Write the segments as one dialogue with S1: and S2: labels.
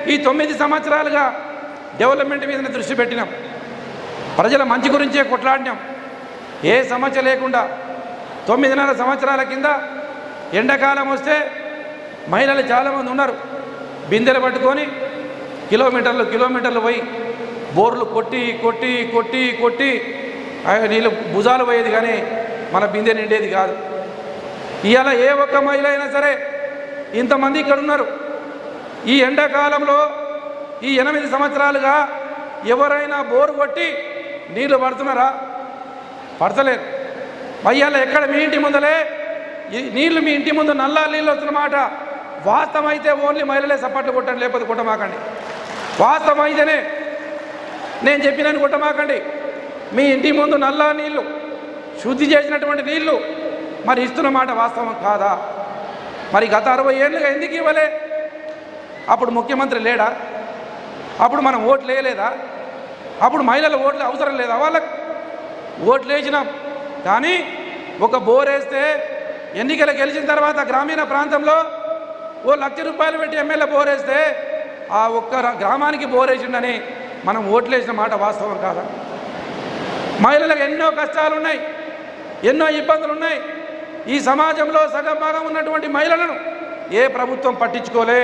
S1: ఈ తొమ్మిది సంవత్సరాలుగా డెవలప్మెంట్ మీద దృష్టి పెట్టినాం ప్రజల మంచి గురించే కొట్లాడినాం ఏ సమస్య లేకుండా తొమ్మిదిన్నర సంవత్సరాల కింద ఎండాకాలం వస్తే మహిళలు చాలామంది ఉన్నారు బిందెలు పట్టుకొని కిలోమీటర్లు కిలోమీటర్లు పోయి బోర్లు కొట్టి కొట్టి కొట్టి కొట్టి ఆ నీళ్ళు భుజాలు పోయేది కానీ మన బిందె నిండేది కాదు ఇవాళ ఏ ఒక్క మహిళ అయినా సరే ఇంతమంది ఇక్కడ ఉన్నారు ఈ ఎండాకాలంలో ఈ ఎనిమిది సంవత్సరాలుగా ఎవరైనా బోరు కొట్టి నీళ్లు పడుతున్నారా పడతలేరు అయ్యాల ఎక్కడ మీ ఇంటి ముందలే ఈ నీళ్లు మీ ఇంటి ముందు నల్లా నీళ్ళు వస్తున్నమాట వాస్తవం అయితే ఓన్లీ మహిళలే సపోర్ట్లు కొట్టండి లేకపోతే కొట్టమాకండి వాస్తవం అయితేనే నేను చెప్పినని కొట్టమాకండి మీ ఇంటి ముందు నల్లా నీళ్లు శుద్ధి చేసినటువంటి నీళ్లు మరి ఇస్తున్న మాట వాస్తవం కాదా మరి గత అరవై ఏళ్ళుగా ఎందుకు ఇవ్వలే అప్పుడు ముఖ్యమంత్రి లేడా అప్పుడు మనం ఓట్లు వేయలేదా అప్పుడు మహిళల ఓట్లు అవసరం లేదా వాళ్ళకు ఓట్లు వేసినాం కానీ ఒక బోర్ వేస్తే ఎన్నికలు గెలిచిన తర్వాత గ్రామీణ ప్రాంతంలో ఓ లక్ష రూపాయలు పెట్టి ఎమ్మెల్యే బోర్ వేస్తే ఆ ఒక్క ర- గ్రామానికి బోర్ వేసిండని మనం ఓట్లు వేసిన మాట వాస్తవం కాదా మహిళలకు ఎన్నో కష్టాలు ఉన్నాయి ఎన్నో ఇబ్బందులు ఉన్నాయి ఈ సమాజంలో సగం భాగం ఉన్నటువంటి మహిళలను ఏ ప్రభుత్వం పట్టించుకోలే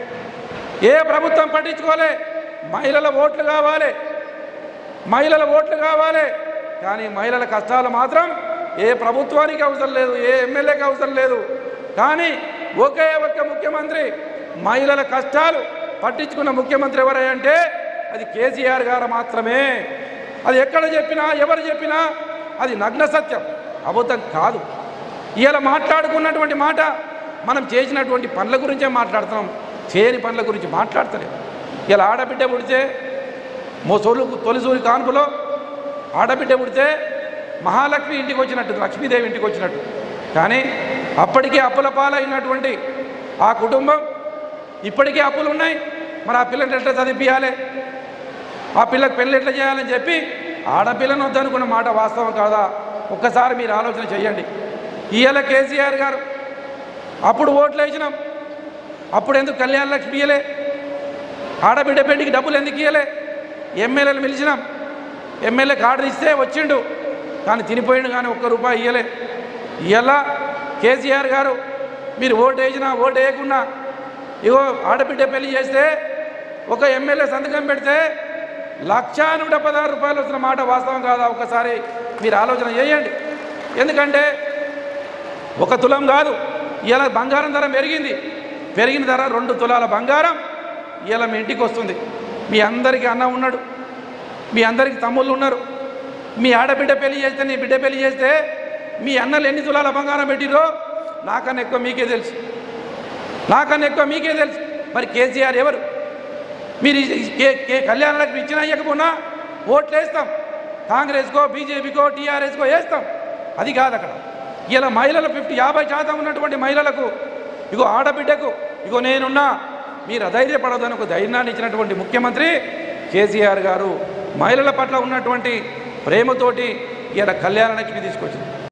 S1: ఏ ప్రభుత్వం పట్టించుకోలే మహిళల ఓట్లు కావాలి మహిళల ఓట్లు కావాలి కానీ మహిళల కష్టాలు మాత్రం ఏ ప్రభుత్వానికి అవసరం లేదు ఏ ఎమ్మెల్యేకి అవసరం లేదు కానీ ఒకే ఒక్క ముఖ్యమంత్రి మహిళల కష్టాలు పట్టించుకున్న ముఖ్యమంత్రి ఎవరంటే అది కేసీఆర్ గారు మాత్రమే అది ఎక్కడ చెప్పినా ఎవరు చెప్పినా అది నగ్న సత్యం అబద్ధం కాదు ఇలా మాట్లాడుకున్నటువంటి మాట మనం చేసినటువంటి పనుల గురించే మాట్లాడుతున్నాం చేయని పనుల గురించి మాట్లాడతలేం ఇలా ఆడబిడ్డ పుడితే మోసోళ్ళు తొలిసూరి కాన్పులో ఆడబిడ్డ పుడితే మహాలక్ష్మి ఇంటికి వచ్చినట్టు లక్ష్మీదేవి ఇంటికి వచ్చినట్టు కానీ అప్పటికే అప్పుల పాలైనటువంటి ఆ కుటుంబం ఇప్పటికే అప్పులు ఉన్నాయి మరి ఆ పిల్లని ఎట్లా చదివించాలి ఆ పిల్లకి పెళ్ళి ఎట్లా చేయాలని చెప్పి ఆడపిల్లను వద్దనుకున్న మాట వాస్తవం కాదా ఒక్కసారి మీరు ఆలోచన చేయండి ఇయ్యాల కేసీఆర్ గారు అప్పుడు ఓట్లు వేసినాం అప్పుడు ఎందుకు కళ్యాణ లక్ష్మి ఇయ్యలే ఆడబిడ్డ పెళ్లికి డబ్బులు ఎందుకు ఇయ్యలే ఎమ్మెల్యేలు పిలిచినాం ఎమ్మెల్యేకి ఆర్డర్ ఇస్తే వచ్చిండు కానీ తినిపోయిండు కానీ ఒక్క రూపాయి ఇయ్యలే ఇలా కేసీఆర్ గారు మీరు ఓటు వేసినా ఓటు వేయకున్నా ఇగో ఆడబిడ్డ పెళ్లి చేస్తే ఒక ఎమ్మెల్యే సంతకం పెడితే లక్షా నూట పదహారు రూపాయలు వచ్చిన మాట వాస్తవం కాదా ఒకసారి మీరు ఆలోచన చేయండి ఎందుకంటే ఒక తులం కాదు ఇలా బంగారం ధర పెరిగింది పెరిగిన ధర రెండు తులాల బంగారం ఇలా మీ ఇంటికి వస్తుంది మీ అందరికీ అన్న ఉన్నాడు మీ అందరికీ తమ్ముళ్ళు ఉన్నారు మీ ఆడబిడ్డ పెళ్లి చేస్తే నీ బిడ్డ పెళ్లి చేస్తే మీ అన్నలు ఎన్ని తులాల బంగారం పెట్టిరో నాకన్నా ఎక్కువ మీకే తెలుసు నాకన్నా ఎక్కువ మీకే తెలుసు మరి కేసీఆర్ ఎవరు మీరు ఈ- ఈ కే కే కళ్యాణాలకు ఇచ్చినా ఇవ్వకపోయినా ఓట్లు వేస్తాం కాంగ్రెస్కో బీజేపీకో టీఆర్ఎస్కో వేస్తాం అది కాదు అక్కడ ఇలా మహిళలు ఫిఫ్టీ యాభై శాతం ఉన్నటువంటి మహిళలకు ఇగో ఆడబిడ్డకు ఇగో నేనున్నా మీరు అధైర్యపడదని ఒక ధైర్యాన్ని ఇచ్చినటువంటి ముఖ్యమంత్రి కేసీఆర్ గారు మహిళల పట్ల ఉన్నటువంటి ప్రేమతోటి ఇలా కళ్యాణ లక్ష్మి తీసుకొచ్చింది